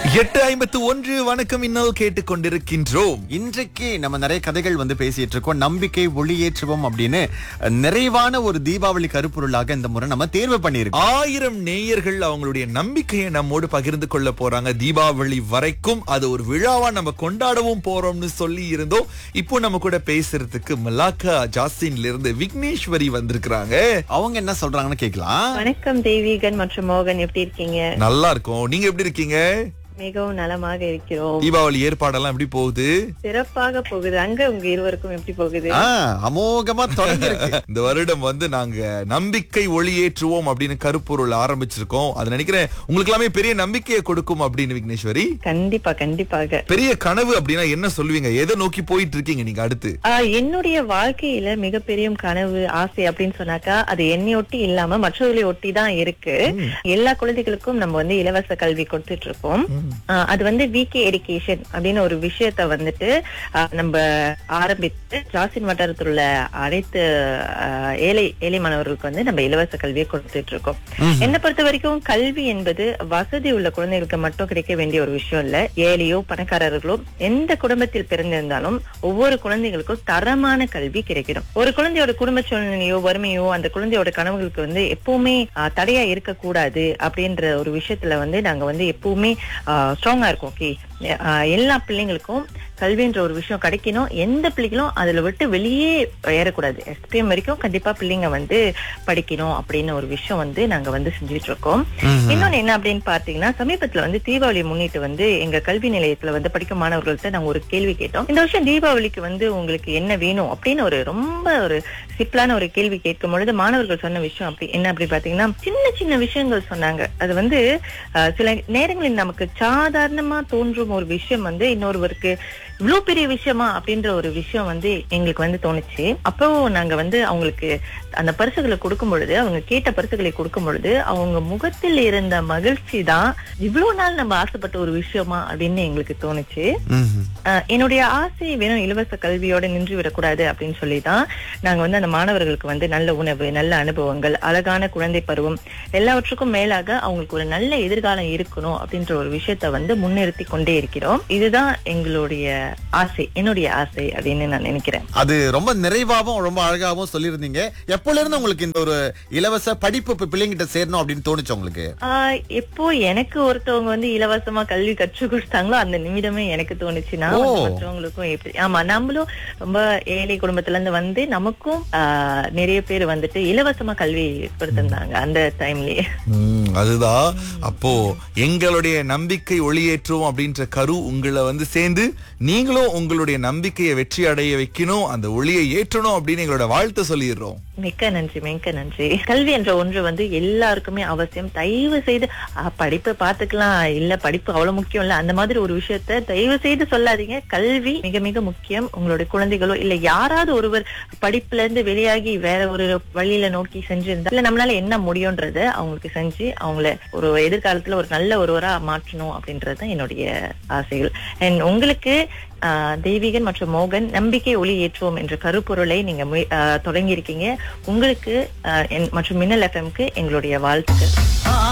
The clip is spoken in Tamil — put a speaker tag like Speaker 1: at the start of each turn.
Speaker 1: எட்டு ஐம்பத்து ஒன்று வணக்கம் இன்னும் கேட்டுக்கொண்டிருக்கின்றோம்
Speaker 2: இன்றைக்கு நம்ம நிறைய கதைகள் வந்து பேசிட்டு இருக்கோம் நம்பிக்கை ஒளியேற்றுவோம் அப்படின்னு அஹ், நிறைவான ஒரு தீபாவளி கருப்பொருளாக இந்த முறை நம்ம தேர்வு பண்ணியிருக்கோம்
Speaker 1: ஆயிரம் நேயர்கள் அவங்களுடைய நம்பிக்கையை நம்மோடு பகிர்ந்து கொள்ள போறாங்க தீபாவளி வரைக்கும் அது ஒரு விழாவா நம்ம கொண்டாடவும் போறோம்னு சொல்லி இருந்தோம் இப்போ நம்ம கூட பேசுறதுக்கு மலாக்கா ஜாஸ்தின்ல இருந்து விக்னேஸ்வரி வந்திருக்கிறாங்க
Speaker 2: அவங்க என்ன சொல்றாங்கன்னு கேட்கலாம்
Speaker 3: வணக்கம் தெய்வீகன் மற்றும் மோகன் எப்படி இருக்கீங்க
Speaker 1: நல்லா இருக்கும் நீங்க எப்படி இருக்கீங்க
Speaker 3: மிகவும் நலமாக இருக்கிறோம்
Speaker 1: தீபாவளி ஏற்பாடெல்லாம் எப்படி போகுது
Speaker 3: சிறப்பாக போகுது அங்க உங்க இருவருக்கும் எப்படி போகுது
Speaker 2: ஆ, அமோகமா தொடங்கி இருக்கு
Speaker 1: இந்த வருடம் வந்து நாங்க நம்பிக்கை ஒளியேற்றுவோம் அப்படின்னு கருப்பொருள் ஆரம்பிச்சிருக்கோம் அது நினைக்கிறேன் உங்களுக்கு எல்லாமே பெரிய நம்பிக்கையை கொடுக்கும் அப்படின்னு விக்னேஸ்வரி
Speaker 3: கண்டிப்பா கண்டிப்பாக
Speaker 1: பெரிய கனவு அப்படின்னா என்ன சொல்லுவீங்க எதை நோக்கி போயிட்டு இருக்கீங்க நீங்க அடுத்து
Speaker 3: ஆஹ் என்னுடைய வாழ்க்கையில மிகப்பெரிய கனவு ஆசை அப்படின்னு சொன்னாக்கா அது என்னை ஒட்டி இல்லாம மற்றவர்களை ஒட்டி தான் இருக்கு எல்லா குழந்தைகளுக்கும் நம்ம வந்து இலவச கல்வி கொடுத்துட்டு இருக்கோம் ஆஹ் அது வந்து விகே எடுகேஷன் அப்படின்னு ஒரு விஷயத்த வந்துட்டு ஆஹ் நம்ம ஆரம்பித்து ஜாசின் வட்டாரத்தில் உள்ள அனைத்து ஆஹ் ஏழை ஏழை மாணவர்களுக்கு வந்து நம்ம இலவச கல்வியை கொடுத்துட்டு இருக்கோம் என்னை பொறுத்த வரைக்கும் கல்வி என்பது வசதி உள்ள குழந்தைகளுக்கு மட்டும் கிடைக்க வேண்டிய ஒரு விஷயம் இல்ல ஏழையோ பணக்காரர்களோ எந்த குடும்பத்தில் பிறந்திருந்தாலும் ஒவ்வொரு குழந்தைகளுக்கும் தரமான கல்வி கிடைக்கணும் ஒரு குழந்தையோட குடும்ப சூழ்நிலையோ வறுமையோ அந்த குழந்தையோட கனவுகளுக்கு வந்து எப்பவுமே ஆஹ், தடையா இருக்கக்கூடாது அப்படின்ற ஒரு விஷயத்துல வந்து நாங்க வந்து எப்பவுமே ஸ்ட்ராங்கா இருக்கோம் ஓகே எல்லா பிள்ளைங்களுக்கும் கல்வின்ற ஒரு விஷயம் கிடைக்கணும் எந்த பிள்ளைகளும் அதுல விட்டு வெளியே ஏறக்கூடாது எஸ்பிஎம் வரைக்கும் கண்டிப்பா பிள்ளைங்க வந்து படிக்கணும் அப்படின்னு ஒரு விஷயம் வந்து நாங்க வந்து செஞ்சுட்டு இருக்கோம் இன்னொன்னு என்ன அப்படின்னு பாத்தீங்கன்னா சமீபத்துல வந்து தீபாவளி முன்னிட்டு வந்து எங்க கல்வி நிலையத்துல வந்து படிக்கும் மாணவர்கள்ட்ட நாங்க ஒரு கேள்வி கேட்டோம் இந்த வருஷம் தீபாவளிக்கு வந்து உங்களுக்கு என்ன வேணும் அப்படின்னு ஒரு ரொம்ப ஒரு சிம்பிளான ஒரு கேள்வி கேட்கும் பொழுது மாணவர்கள் சொன்ன விஷயம் அப்படி என்ன அப்படி பாத்தீங்கன்னா சின்ன சின்ன விஷயங்கள் சொன்னாங்க அது வந்து அஹ், சில நேரங்களில் நமக்கு சாதாரணமா தோன்றும் ஒரு விஷயம் வந்து இன்னொருவருக்கு இவ்வளவு பெரிய விஷயமா அப்படின்ற ஒரு விஷயம் வந்து எங்களுக்கு வந்து தோணுச்சு அப்போ நாங்க வந்து அவங்களுக்கு அந்த பரிசுகளை கொடுக்கும் பொழுது அவங்க கேட்ட பரிசுகளை கொடுக்கும் பொழுது அவங்க முகத்தில் இருந்த மகிழ்ச்சி தான் இவ்வளவு நாள் நம்ம ஆசைப்பட்ட ஒரு விஷயமா அப்படின்னு எங்களுக்கு தோணுச்சு
Speaker 2: ம்ஹும்.
Speaker 3: அஹ் என்னுடைய ஆசை வெறும் இலவச கல்வியோட நின்று விடக்கூடாது அப்படின்னு சொல்லி தான் நாங்க வந்து அந்த மாணவர்களுக்கு வந்து நல்ல உணவு நல்ல அனுபவங்கள் அழகான குழந்தை பருவம் எல்லாவற்றுக்கும் மேலாக அவங்களுக்கு ஒரு நல்ல எதிர்காலம் இருக்கணும் அப்படின்ற ஒரு விஷயத்த வந்து முன்னிறுத்தி கொண்டே இருக்கிறோம் இதுதான் எங்களுடைய ஆசை என்னுடைய ஆசை அப்படின்னு நான் நினைக்கிறேன்
Speaker 2: அது ரொம்ப நிறைவாகவும் ரொம்ப அழகாகவும் சொல்லியிருந்தீங்க எப்போல இருந்து உங்களுக்கு இந்த ஒரு இலவச படிப்பு இப்ப பிள்ளைங்கிட்ட சேரணும் அப்படின்னு தோணுச்சு உங்களுக்கு
Speaker 3: ஆஹ் எப்போ எனக்கு ஒருத்தவங்க வந்து இலவசமா கல்வி கற்றுக் கொடுத்தாங்களோ அந்த நிமிடமே எனக்கு தோணுச்சு நான் வந்து
Speaker 2: ஓ.
Speaker 3: மற்றவங்களுக்கும் எப்படி ஆமா நம்மளும் ரொம்ப ஏழை குடும்பத்துல இருந்து வந்து நமக்கும் ஆஹ் நிறைய பேர் வந்துட்டு இலவசமா கல்வி கொடுத்திருந்தாங்க அந்த டைம்லயே
Speaker 1: ம், அதுதான் அப்போ எங்களுடைய நம்பிக்கை ஒளியேற்றுவோம் அப்படின்ற கரு உங்களை வந்து சேர்ந்து நீங்களும் உங்களுடைய நம்பிக்கையை வெற்றி அடைய வைக்கணும் அந்த ஒளியை ஏற்றணும் அப்படின்னு எங்களோட வாழ்த்து சொல்லிடுறோம்
Speaker 3: மிக்க நன்றி மிக்க நன்றி கல்வி என்ற ஒன்று வந்து எல்லாருக்குமே அவசியம் தயவு செய்து "ஆ, படிப்பை பாத்துக்கலாம் இல்ல படிப்பு அவ்வளவு முக்கியம் இல்ல அந்த மாதிரி ஒரு விஷயத்த தயவு செய்து சொல்லாதீங்க கல்வி மிக மிக முக்கியம் உங்களுடைய குழந்தைகளோ இல்ல யாராவது ஒருவர் படிப்புல இருந்து வெளியாகி வேற ஒரு வழியில நோக்கி செஞ்சிருந்தா இல்ல நம்மளால என்ன முடியும்ன்றத அவங்களுக்கு செஞ்சு அவங்கள ஒரு எதிர்காலத்துல ஒரு நல்ல ஒருவரா மாற்றணும் அப்படின்றது தான் என்னுடைய ஆசைகள் அண்ட் உங்களுக்கு ஆஹ், தெய்வீகன் மற்றும் மோகன் நம்பிக்கை ஒளி ஏற்றுவோம் என்ற கருப்பொருளை நீங்க முய- ஆஹ், தொடங்கியிருக்கீங்க உங்களுக்கு ஆஹ், என்- மற்றும் மின்னல் எஃப்எம்க்கு எங்களுடைய வாழ்த்துக்கள்